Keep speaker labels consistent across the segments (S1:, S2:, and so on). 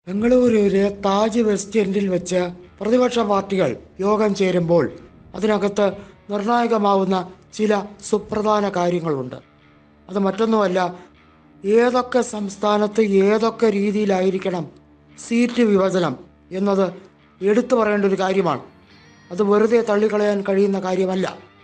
S1: ബംഗളൂരുവിലെ താജ് വെസ്റ്റ് എൻഡിൽ വെച്ച് പ്രതിപക്ഷ പാർട്ടികൾ യോഗം ചേരുമ്പോൾ അതിനകത്ത് നിർണായകമാവുന്ന ചില സുപ്രധാന കാര്യങ്ങളുണ്ട് അത് മറ്റൊന്നുമല്ല ഏതൊക്കെ സംസ്ഥാനത്ത് ഏതൊക്കെ രീതിയിലായിരിക്കണം സീറ്റ് വിഭജനം എന്നത് എടുത്തു പറയേണ്ട ഒരു കാര്യമാണ് അത് വെറുതെ തള്ളിക്കളയാൻ കഴിയുന്ന കാര്യമല്ല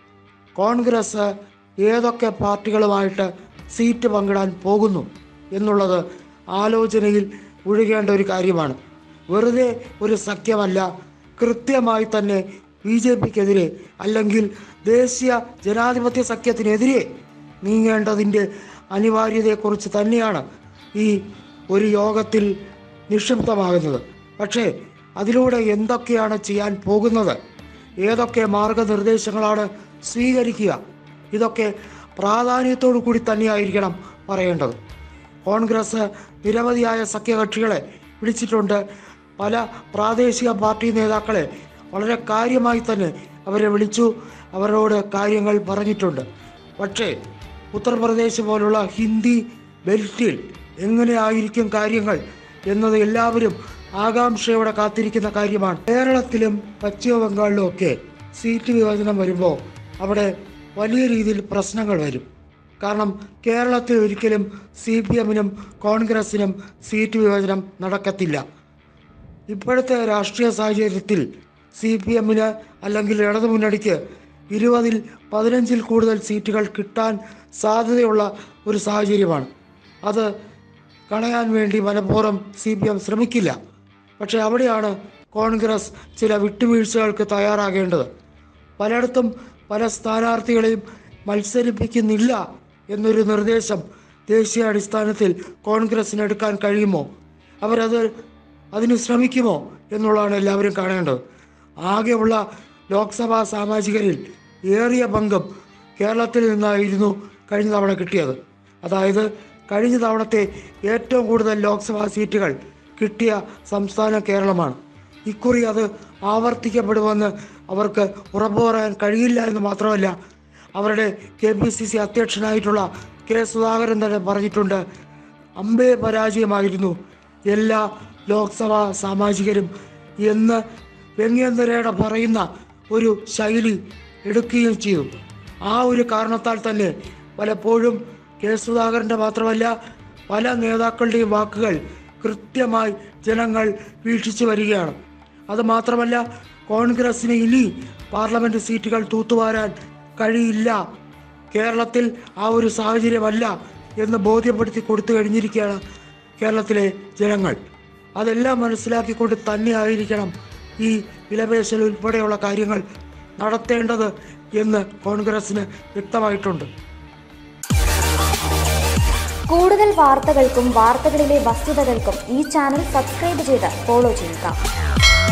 S1: കോൺഗ്രസ് ഏതൊക്കെ പാർട്ടികളുമായിട്ട് സീറ്റ് പങ്കിടാൻ പോകുന്നു എന്നുള്ളത് ആലോചനയിൽ ഒഴുകേണ്ട ഒരു കാര്യമാണ് വെറുതെ ഒരു സഖ്യമല്ല കൃത്യമായി തന്നെ ബി ജെ പിക്കെതിരെ അല്ലെങ്കിൽ ദേശീയ ജനാധിപത്യ സഖ്യത്തിനെതിരെ നീങ്ങേണ്ടതിൻ്റെ അനിവാര്യതയെക്കുറിച്ച് തന്നെയാണ് ഈ ഒരു യോഗത്തിൽ നിക്ഷിപ്തമാകുന്നത് പക്ഷേ അതിലൂടെ എന്തൊക്കെയാണ് ചെയ്യാൻ പോകുന്നത് ഏതൊക്കെ മാർഗനിർദ്ദേശങ്ങളാണ് സ്വീകരിക്കുക ഇതൊക്കെ പ്രാധാന്യത്തോടു കൂടി തന്നെയായിരിക്കണം പറയേണ്ടത് കോൺഗ്രസ് നിരവധിയായ സഖ്യകക്ഷികളെ വിളിച്ചിട്ടുണ്ട് പല പ്രാദേശിക പാർട്ടി നേതാക്കളെ വളരെ കാര്യമായി തന്നെ അവരെ വിളിച്ചു അവരോട് കാര്യങ്ങൾ പറഞ്ഞിട്ടുണ്ട് പക്ഷേ ഉത്തർപ്രദേശ് പോലുള്ള ഹിന്ദി ബെൽറ്റിൽ എങ്ങനെയായിരിക്കും കാര്യങ്ങൾ എന്നത് എല്ലാവരും ആകാംക്ഷയോടെ കാത്തിരിക്കുന്ന കാര്യമാണ് കേരളത്തിലും പശ്ചിമ ബംഗാളിലും ഒക്കെ സീറ്റ് വിഭജനം വരുമ്പോൾ അവിടെ വലിയ രീതിയിൽ പ്രശ്നങ്ങൾ വരും കാരണം കേരളത്തിൽ ഒരിക്കലും സി പി എമ്മിനും കോൺഗ്രസിനും സീറ്റ് വിഭജനം നടക്കത്തില്ല ഇപ്പോഴത്തെ രാഷ്ട്രീയ സാഹചര്യത്തിൽ സി പി എമ്മിന് അല്ലെങ്കിൽ ഇടതുമുന്നണിക്ക് ഇരുപതിൽ പതിനഞ്ചിൽ കൂടുതൽ സീറ്റുകൾ കിട്ടാൻ സാധ്യതയുള്ള ഒരു സാഹചര്യമാണ് അത് കളയാൻ വേണ്ടി മനഃപൂർവ്വം സി പി എം ശ്രമിക്കില്ല പക്ഷേ അവിടെയാണ് കോൺഗ്രസ് ചില വിട്ടുവീഴ്ചകൾക്ക് തയ്യാറാകേണ്ടത് പലയിടത്തും പല സ്ഥാനാർത്ഥികളെയും മത്സരിപ്പിക്കുന്നില്ല എന്നൊരു നിർദ്ദേശം ദേശീയ അടിസ്ഥാനത്തിൽ കോൺഗ്രസിന് എടുക്കാൻ കഴിയുമോ അവരത് അതിന് ശ്രമിക്കുമോ എന്നുള്ളതാണ് എല്ലാവരും കാണേണ്ടത് ആകെയുള്ള ലോക്സഭാ സാമാജികരിൽ ഏറിയ പങ്കും കേരളത്തിൽ നിന്നായിരുന്നു കഴിഞ്ഞ തവണ കിട്ടിയത് അതായത് കഴിഞ്ഞ തവണത്തെ ഏറ്റവും കൂടുതൽ ലോക്സഭാ സീറ്റുകൾ കിട്ടിയ സംസ്ഥാനം കേരളമാണ് ഇക്കുറി അത് ആവർത്തിക്കപ്പെടുമെന്ന് അവർക്ക് ഉറപ്പു പറയാൻ കഴിയില്ല എന്ന് മാത്രമല്ല അവരുടെ കെ പി സി സി അധ്യക്ഷനായിട്ടുള്ള കെ സുധാകരൻ തന്നെ പറഞ്ഞിട്ടുണ്ട് അമ്പേ പരാജയമായിരുന്നു എല്ലാ ലോക്സഭാ സാമാജികരും എന്ന് വ്യംഗ്യന്തരയുടെ പറയുന്ന ഒരു ശൈലി എടുക്കുകയും ചെയ്തു ആ ഒരു കാരണത്താൽ തന്നെ പലപ്പോഴും കെ സുധാകരൻ്റെ മാത്രമല്ല പല നേതാക്കളുടെയും വാക്കുകൾ കൃത്യമായി ജനങ്ങൾ വീക്ഷിച്ചു വരികയാണ് അത് മാത്രമല്ല കോൺഗ്രസിന് ഇനി പാർലമെന്റ് സീറ്റുകൾ തൂത്തുവാരാൻ കഴിയില്ല കേരളത്തിൽ ആ ഒരു സാഹചര്യമല്ല എന്ന് ബോധ്യപ്പെടുത്തി കൊടുത്തു കഴിഞ്ഞിരിക്കുകയാണ് കേരളത്തിലെ ജനങ്ങൾ അതെല്ലാം മനസ്സിലാക്കിക്കൊണ്ട് തന്നെയായിരിക്കണം ഈ വിലപേശൽ ഉൾപ്പെടെയുള്ള കാര്യങ്ങൾ നടത്തേണ്ടത് എന്ന് കോൺഗ്രസിന് വ്യക്തമായിട്ടുണ്ട്
S2: കൂടുതൽ വാർത്തകൾക്കും വാർത്തകളിലെ വസ്തുതകൾക്കും ഈ ചാനൽ സബ്സ്ക്രൈബ് ചെയ്ത് ഫോളോ ചെയ്യുക